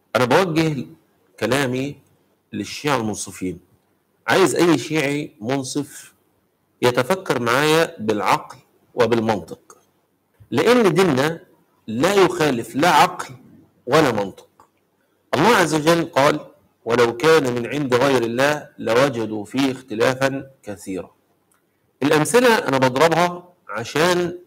انا بوجه كلامي للشيعة المنصفين عايز اي شيعي منصف يتفكر معايا بالعقل وبالمنطق لان ديننا لا يخالف لا عقل ولا منطق الله عز وجل قال ولو كان من عند غير الله لوجدوا فيه اختلافا كثيرا الامثله انا بضربها عشان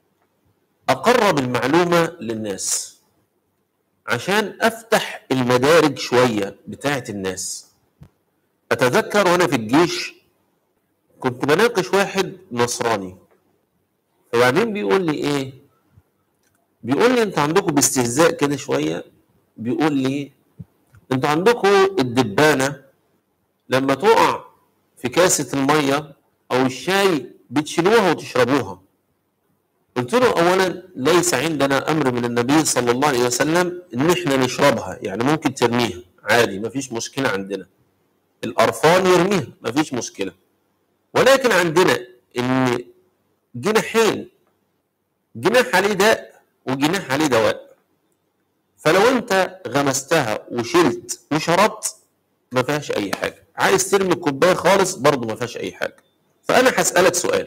اقرب المعلومه للناس عشان افتح المدارج شويه بتاعه الناس اتذكر وانا في الجيش كنت بناقش واحد نصراني فبعدين بيقول لي ايه بيقول لي انتوا عندكم باستهزاء كده شويه بيقول لي انتوا عندكم الدبانه لما تقع في كاسه الميه او الشاي بتشيلوها وتشربوها قلت له اولا ليس عندنا امر من النبي صلى الله عليه وسلم ان احنا نشربها يعني ممكن ترميها عادي مفيش مشكله عندنا القرفان يرميها مفيش مشكله ولكن عندنا ان جناحين جناح عليه داء وجناح عليه دواء فلو انت غمستها وشلت وشربت ما فيهاش اي حاجه عايز ترمي الكوبايه خالص برضه ما فيهاش اي حاجه فانا هسالك سؤال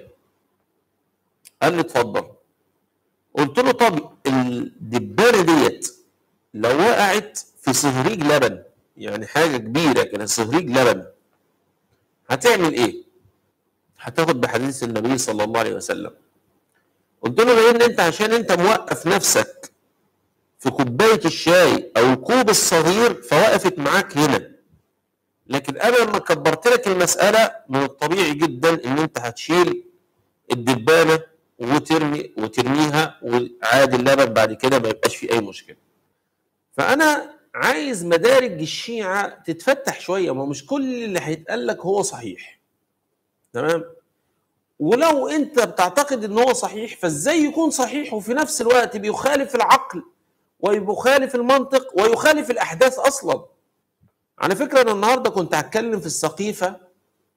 قال لي اتفضل قلت له طب الدبانه ديت لو وقعت في صهريج لبن يعني حاجه كبيره كده صهريج لبن هتعمل ايه؟ هتاخد بحديث النبي صلى الله عليه وسلم قلت له لان انت عشان انت موقف نفسك في كوبايه الشاي او الكوب الصغير فوقفت معاك هنا لكن انا لما كبرت لك المساله من الطبيعي جدا ان انت هتشيل الدبانه وترمي وترميها وعادي اللبن بعد كده ما يبقاش في اي مشكله. فانا عايز مدارج الشيعه تتفتح شويه ما مش كل اللي هيتقال لك هو صحيح. تمام؟ ولو انت بتعتقد ان هو صحيح فازاي يكون صحيح وفي نفس الوقت بيخالف العقل ويخالف المنطق ويخالف الاحداث اصلا. على فكره انا النهارده كنت هتكلم في السقيفه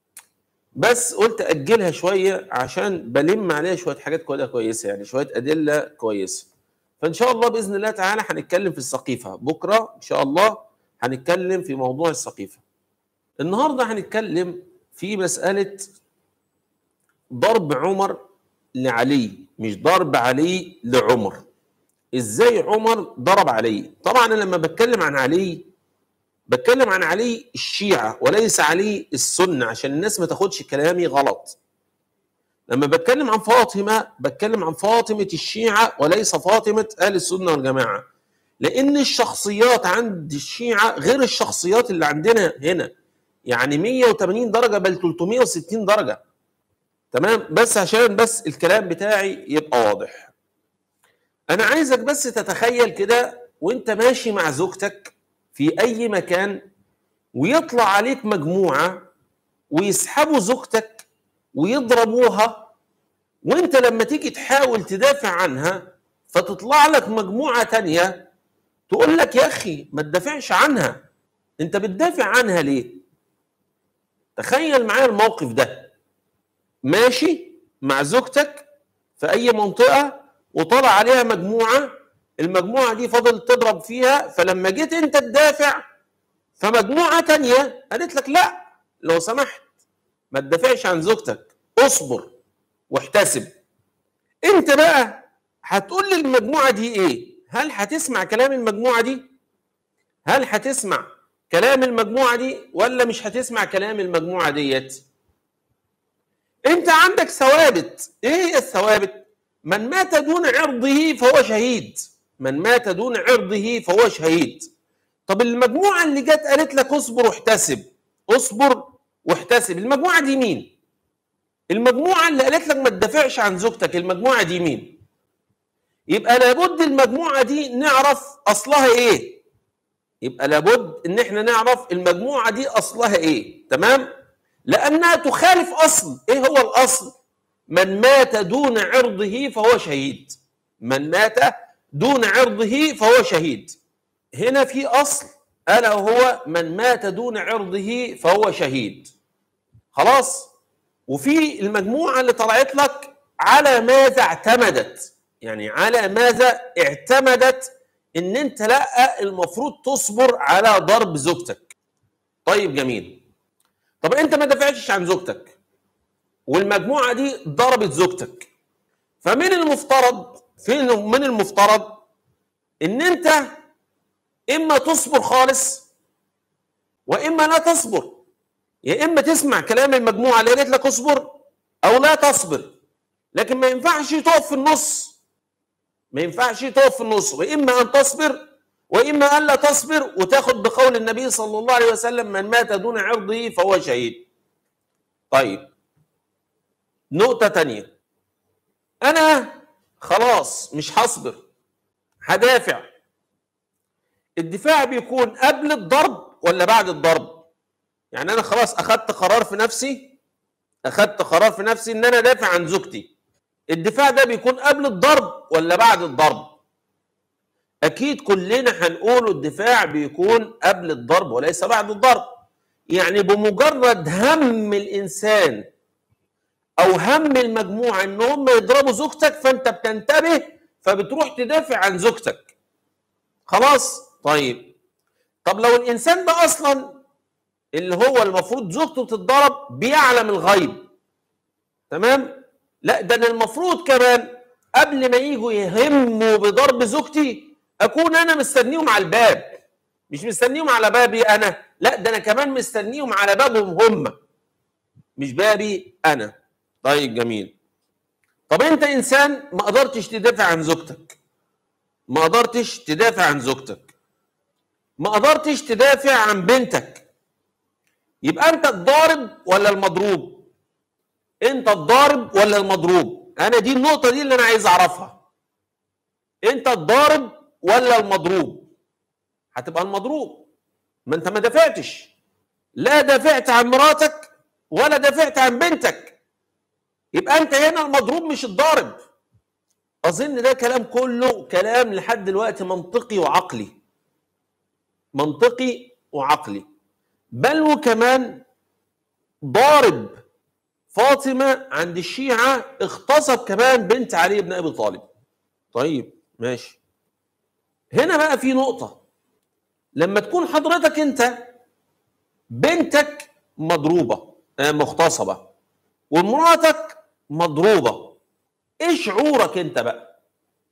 بس قلت اجلها شويه عشان بلم عليها شويه حاجات كده كويسه يعني شويه ادله كويسه فان شاء الله باذن الله تعالى هنتكلم في السقيفه بكره ان شاء الله هنتكلم في موضوع السقيفه النهارده هنتكلم في مساله ضرب عمر لعلي مش ضرب علي لعمر ازاي عمر ضرب علي طبعا انا لما بتكلم عن علي بتكلم عن علي الشيعة وليس علي السنة عشان الناس ما تاخدش كلامي غلط لما بتكلم عن فاطمة بتكلم عن فاطمة الشيعة وليس فاطمة أهل السنة والجماعة لأن الشخصيات عند الشيعة غير الشخصيات اللي عندنا هنا يعني 180 درجة بل 360 درجة تمام بس عشان بس الكلام بتاعي يبقى واضح أنا عايزك بس تتخيل كده وانت ماشي مع زوجتك في اي مكان ويطلع عليك مجموعه ويسحبوا زوجتك ويضربوها وانت لما تيجي تحاول تدافع عنها فتطلع لك مجموعه تانية تقول لك يا اخي ما تدافعش عنها انت بتدافع عنها ليه تخيل معايا الموقف ده ماشي مع زوجتك في اي منطقه وطلع عليها مجموعه المجموعة دي فضلت تضرب فيها فلما جيت انت تدافع فمجموعة تانية قالت لك لا لو سمحت ما تدافعش عن زوجتك اصبر واحتسب انت بقى هتقول للمجموعة دي ايه هل هتسمع كلام المجموعة دي هل هتسمع كلام المجموعة دي ولا مش هتسمع كلام المجموعة ديت انت عندك ثوابت ايه هي الثوابت من مات دون عرضه فهو شهيد من مات دون عرضه فهو شهيد طب المجموعة اللي جت قالت لك اصبر واحتسب اصبر واحتسب المجموعة دي مين المجموعة اللي قالت لك ما تدافعش عن زوجتك المجموعة دي مين يبقى لابد المجموعة دي نعرف أصلها إيه يبقى لابد إن إحنا نعرف المجموعة دي أصلها إيه تمام لأنها تخالف أصل إيه هو الأصل من مات دون عرضه فهو شهيد من مات دون عرضه فهو شهيد هنا في اصل الا وهو من مات دون عرضه فهو شهيد خلاص وفي المجموعه اللي طلعت لك على ماذا اعتمدت يعني على ماذا اعتمدت ان انت لا المفروض تصبر على ضرب زوجتك طيب جميل طب انت ما دافعتش عن زوجتك والمجموعه دي ضربت زوجتك فمن المفترض فين من المفترض ان انت اما تصبر خالص واما لا تصبر يا اما تسمع كلام المجموعه اللي قالت لك اصبر او لا تصبر لكن ما ينفعش تقف في النص ما ينفعش تقف في النص واما ان تصبر واما ان لا تصبر وتاخد بقول النبي صلى الله عليه وسلم من مات دون عرضه فهو شهيد طيب نقطه تانية انا خلاص مش هصبر هدافع الدفاع بيكون قبل الضرب ولا بعد الضرب يعني انا خلاص اخدت قرار في نفسي اخدت قرار في نفسي ان انا ادافع عن زوجتي الدفاع ده بيكون قبل الضرب ولا بعد الضرب اكيد كلنا هنقول الدفاع بيكون قبل الضرب وليس بعد الضرب يعني بمجرد هم الانسان او هم المجموعه ان هم يضربوا زوجتك فانت بتنتبه فبتروح تدافع عن زوجتك خلاص طيب طب لو الانسان ده اصلا اللي هو المفروض زوجته تتضرب بيعلم الغيب تمام لا ده انا المفروض كمان قبل ما يجوا يهموا بضرب زوجتي اكون انا مستنيهم على الباب مش مستنيهم على بابي انا لا ده انا كمان مستنيهم على بابهم هم مش بابي انا طيب جميل طب انت انسان ما قدرتش تدافع عن زوجتك ما قدرتش تدافع عن زوجتك ما قدرتش تدافع عن بنتك يبقى انت الضارب ولا المضروب انت الضارب ولا المضروب انا دي النقطه دي اللي انا عايز اعرفها انت الضارب ولا المضروب هتبقى المضروب ما انت ما دافعتش لا دافعت عن مراتك ولا دافعت عن بنتك يبقى انت هنا المضروب مش الضارب اظن ده كلام كله كلام لحد دلوقتي منطقي وعقلي منطقي وعقلي بل وكمان ضارب فاطمه عند الشيعه اغتصب كمان بنت علي بن ابي طالب طيب ماشي هنا بقى في نقطه لما تكون حضرتك انت بنتك مضروبه آه، مغتصبه ومراتك مضروبه ايه شعورك انت بقى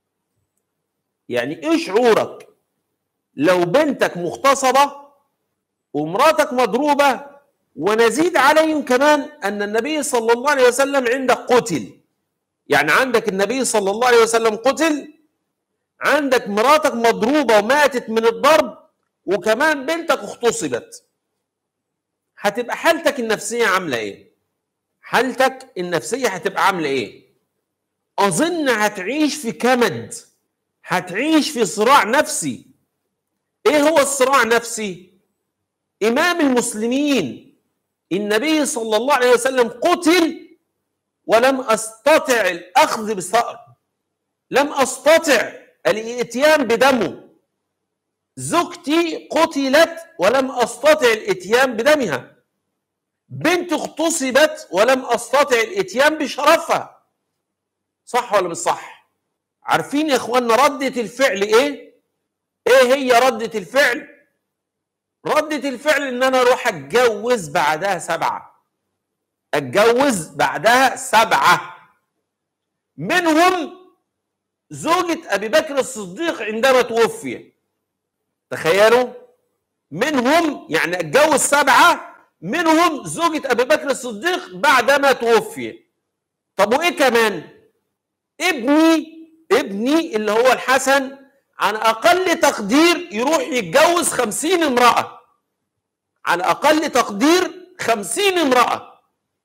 يعني ايه شعورك لو بنتك مغتصبه ومراتك مضروبه ونزيد عليهم كمان ان النبي صلى الله عليه وسلم عندك قتل يعني عندك النبي صلى الله عليه وسلم قتل عندك مراتك مضروبه وماتت من الضرب وكمان بنتك اغتصبت هتبقى حالتك النفسيه عامله ايه حالتك النفسيه هتبقى عامله ايه اظن هتعيش في كمد هتعيش في صراع نفسي ايه هو الصراع النفسي امام المسلمين النبي صلى الله عليه وسلم قتل ولم استطع الاخذ بالثأر لم استطع الاتيان بدمه زوجتي قتلت ولم استطع الاتيان بدمها بنت اغتصبت ولم استطع الاتيان بشرفها صح ولا مش صح عارفين يا اخوانا ردة الفعل ايه ايه هي ردة الفعل ردة الفعل ان انا اروح اتجوز بعدها سبعة اتجوز بعدها سبعة منهم زوجة ابي بكر الصديق عندما توفي تخيلوا منهم يعني اتجوز سبعة منهم زوجة ابي بكر الصديق بعدما توفي طب وايه كمان ابني ابني اللي هو الحسن على اقل تقدير يروح يتجوز خمسين امرأة على اقل تقدير خمسين امرأة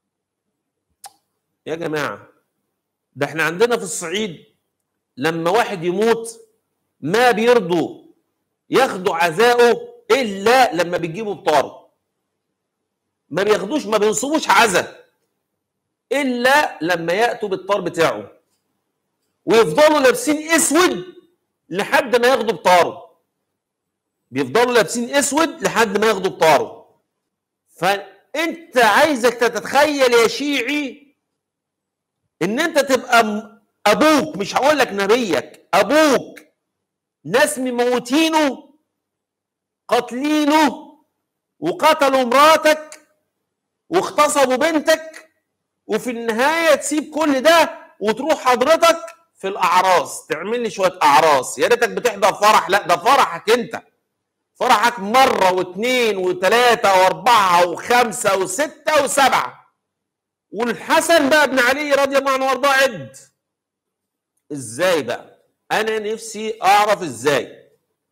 يا جماعة ده احنا عندنا في الصعيد لما واحد يموت ما بيرضوا ياخدوا عزاؤه الا لما بيجيبوا بطاره ما بياخدوش ما بينصبوش عزا الا لما ياتوا بالطار بتاعه ويفضلوا لابسين اسود لحد ما ياخدوا بطاره بيفضلوا لابسين اسود لحد ما ياخدوا بطاره فانت عايزك تتخيل يا شيعي ان انت تبقى م- ابوك مش هقول لك نبيك ابوك ناس مموتينه قاتلينه وقتلوا مراتك واغتصبوا بنتك وفي النهايه تسيب كل ده وتروح حضرتك في الاعراس تعمل لي شويه اعراس يا ريتك بتحضر فرح لا ده فرحك انت فرحك مره واثنين وثلاثه واربعه وخمسه وسته وسبعه والحسن بقى ابن علي رضي الله عنه وارضاه عد ازاي بقى انا نفسي اعرف ازاي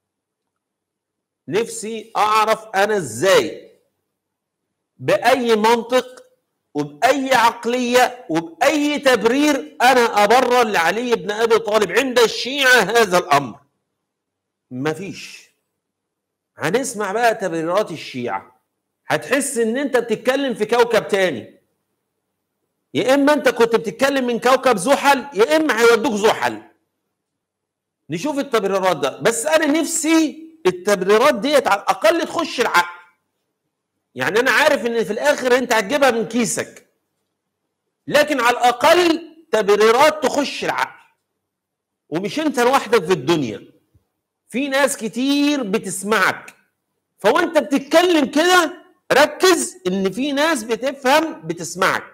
نفسي اعرف انا ازاي باي منطق وباي عقليه وباي تبرير انا ابرر لعلي بن ابي طالب عند الشيعه هذا الامر مفيش هنسمع بقى تبريرات الشيعه هتحس ان انت بتتكلم في كوكب تاني يا اما انت كنت بتتكلم من كوكب زحل يا اما هيودوك زحل نشوف التبريرات ده بس انا نفسي التبريرات ديت على الاقل تخش العقل يعني انا عارف ان في الاخر انت هتجيبها من كيسك لكن على الاقل تبريرات تخش العقل ومش انت لوحدك في الدنيا في ناس كتير بتسمعك فوانت بتتكلم كده ركز ان في ناس بتفهم بتسمعك